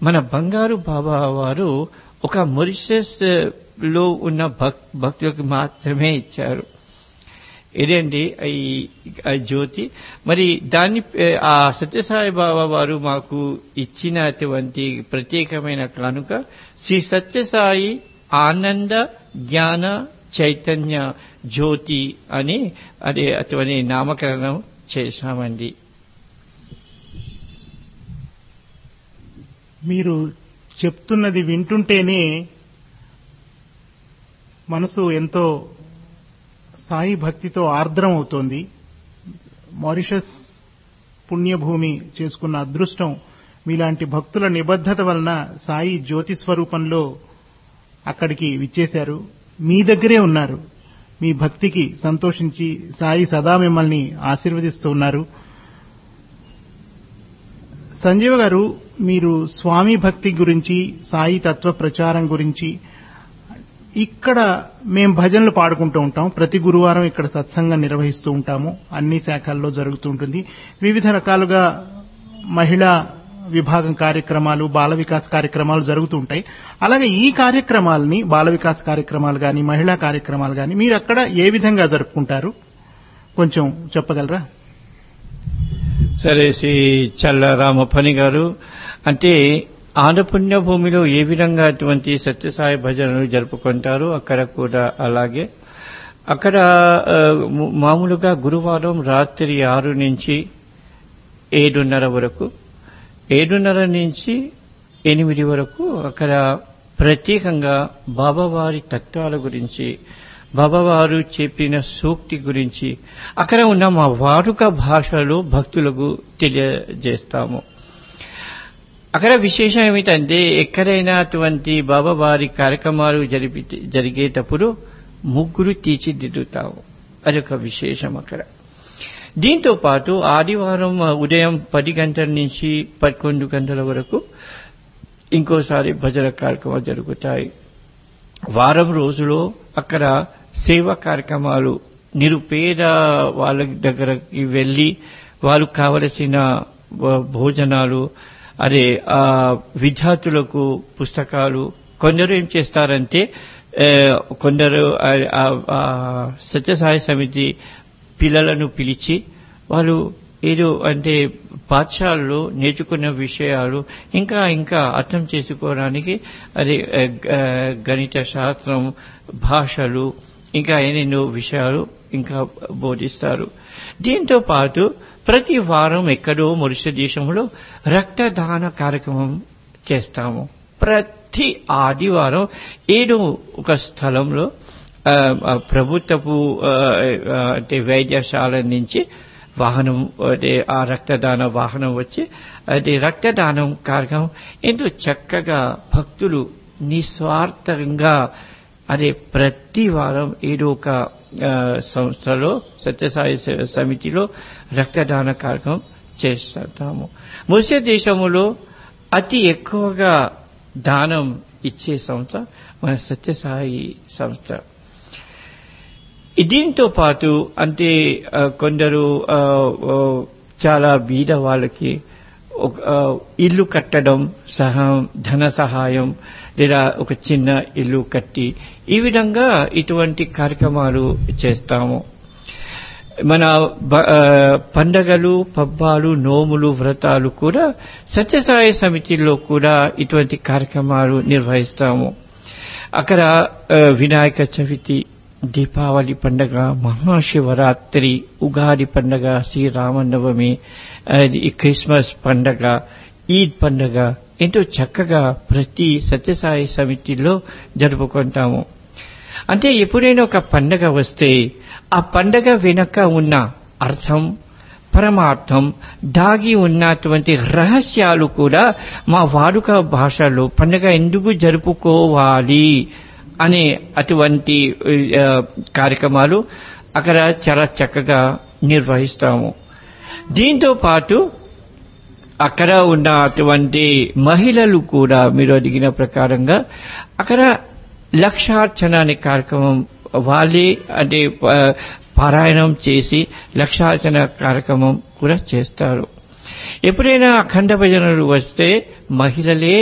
మన బంగారు బాబా వారు ఒక మొరిషస్ లో ఉన్న భక్ భక్తులకు మాత్రమే ఇచ్చారు ఇదండి ఈ ఆ జ్యోతి మరి దాన్ని ఏ, ఆ సత్యసాయి బాబా వారు మాకు ఇచ్చినటువంటి ప్రత్యేకమైన కానుక శ్రీ సత్యసాయి ఆనంద జ్ఞాన చైతన్య జ్యోతి అని అదే అటువంటి నామకరణం చేశామండి మీరు చెప్తున్నది వింటుంటేనే మనసు ఎంతో సాయి భక్తితో ఆర్ద్రం అవుతోంది మారిషస్ పుణ్యభూమి చేసుకున్న అదృష్టం మీలాంటి భక్తుల నిబద్ధత వలన సాయి జ్యోతి స్వరూపంలో అక్కడికి విచ్చేశారు మీ దగ్గరే ఉన్నారు మీ భక్తికి సంతోషించి సాయి సదా మిమ్మల్ని ఆశీర్వదిస్తూ ఉన్నారు సంజీవ గారు మీరు స్వామి భక్తి గురించి సాయి తత్వ ప్రచారం గురించి ఇక్కడ మేం భజనలు పాడుకుంటూ ఉంటాం ప్రతి గురువారం ఇక్కడ సత్సంగం నిర్వహిస్తూ ఉంటాము అన్ని శాఖల్లో జరుగుతూ ఉంటుంది వివిధ రకాలుగా మహిళా విభాగం కార్యక్రమాలు బాల వికాస్ కార్యక్రమాలు జరుగుతూ ఉంటాయి అలాగే ఈ కార్యక్రమాలని బాల వికాస్ కార్యక్రమాలు కానీ మహిళా కార్యక్రమాలు కానీ మీరు అక్కడ ఏ విధంగా జరుపుకుంటారు కొంచెం చెప్పగలరా సరే శ్రీ చల్ల రామప్పని గారు అంటే ఆనపుణ్య భూమిలో ఏ విధంగా అటువంటి సత్యసాయి భజనలు జరుపుకుంటారు అక్కడ కూడా అలాగే అక్కడ ఆ, ము- మామూలుగా గురువారం రాత్రి ఆరు నుంచి ఏడున్నర వరకు ఏడున్నర నుంచి ఎనిమిది వరకు అక్కడ ప్రత్యేకంగా బాబావారి తత్వాల గురించి బాబావారు చెప్పిన సూక్తి గురించి అక్కడ ఉన్న మా వాడుక భాషలో భక్తులకు తెలియజేస్తాము అక్కడ విశేషం ఏమిటంటే ఎక్కడైనా అటువంటి బాబావారి కార్యక్రమాలు జరిపి జరిగేటప్పుడు ముగ్గురు తీర్చిదిద్దుతాము అదొక విశేషం అక్కడ దీంతో పాటు ఆదివారం ఉదయం పది గంటల నుంచి పదకొండు గంటల వరకు ఇంకోసారి భజన కార్యక్రమాలు జరుగుతాయి వారం రోజులో అక్కడ సేవా కార్యక్రమాలు నిరుపేద వాళ్ళ దగ్గరకి వెళ్ళి వాళ్ళు కావలసిన భ- భోజనాలు అదే ఆ విద్యార్థులకు పుస్తకాలు కొందరు ఏం చేస్తారంటే ఏ, కొందరు ఆ- ఆ- ఆ సత్యసాయి సమితి పిల్లలను పిలిచి వాళ్ళు ఏదో అంటే పాఠశాలలో నేర్చుకున్న విషయాలు ఇంకా ఇంకా అర్థం చేసుకోవడానికి అది ఆ, గ- గణిత శాస్త్రం భాషలు ఇంకా ఎన్నెన్నో విషయాలు ఇంకా బోధిస్తారు దీంతో పాటు ప్రతి వారం ఎక్కడో మొరిష దేశంలో రక్తదాన కార్యక్రమం చేస్తాము ప్రతి ఆదివారం ఏదో ఒక స్థలంలో ఆ, ఆ ప్రభుత్వపు ఆ, ఆ, అంటే వైద్యశాల నుంచి వాహనం అదే ఆ రక్తదాన వాహనం వచ్చి అది రక్తదానం కార్యక్రమం ఎంతో చక్కగా భక్తులు నిస్వార్థంగా అదే ప్రతి వారం ఏదో ఒక ఆ, సంస్థలో సత్యసాయి స- సమితిలో రక్తదాన కార్యక్రమం చేస్తాము ముస్లిం దేశములో అతి ఎక్కువగా దానం ఇచ్చే సంస్థ మన సత్యసాయి సంస్థ దీంతో పాటు అంటే ఆ, కొందరు ఆ, ఆ, చాలా బీద వాళ్ళకి ఒక ఆ, ఇల్లు కట్టడం సహా ధన సహాయం లేదా ఒక చిన్న ఇల్లు కట్టి ఈ విధంగా ఇటువంటి కార్యక్రమాలు చేస్తాము మన బ- ఆ, పండగలు పబ్బాలు నోములు వ్రతాలు కూడా సత్యసాయి సమితిలో కూడా ఇటువంటి కార్యక్రమాలు నిర్వహిస్తాము అక్కడ ఆ, వినాయక చవితి దీపావళి పండగ మహాశివరాత్రి ఉగాది పండగ శ్రీరామనవమి ఆ, ఈ క్రిస్మస్ పండగ ఈద్ పండగ ఎంతో చక్కగా ప్రతి సత్యసాయి సమితిలో జరుపుకుంటాము అంటే ఎప్పుడైనా ఒక పండగ వస్తే ఆ పండగ వెనక ఉన్న అర్థం పరమార్థం దాగి ఉన్నటువంటి రహస్యాలు కూడా మా వాడుక భాషలో పండగ ఎందుకు జరుపుకోవాలి అనే అటువంటి ఆ, కార్యక్రమాలు అక్కడ చాలా చక్కగా నిర్వహిస్తాము దీంతో పాటు అక్కడ ఉన్న అటువంటి మహిళలు కూడా మీరు అడిగిన ప్రకారంగా అక్కడ లక్షార్చన అనే కార్యక్రమం వాళ్ళే అంటే ఆ, పారాయణం చేసి లక్షార్చన కార్యక్రమం కూడా చేస్తారు ఎప్పుడైనా అఖండ భజనలు వస్తే మహిళలే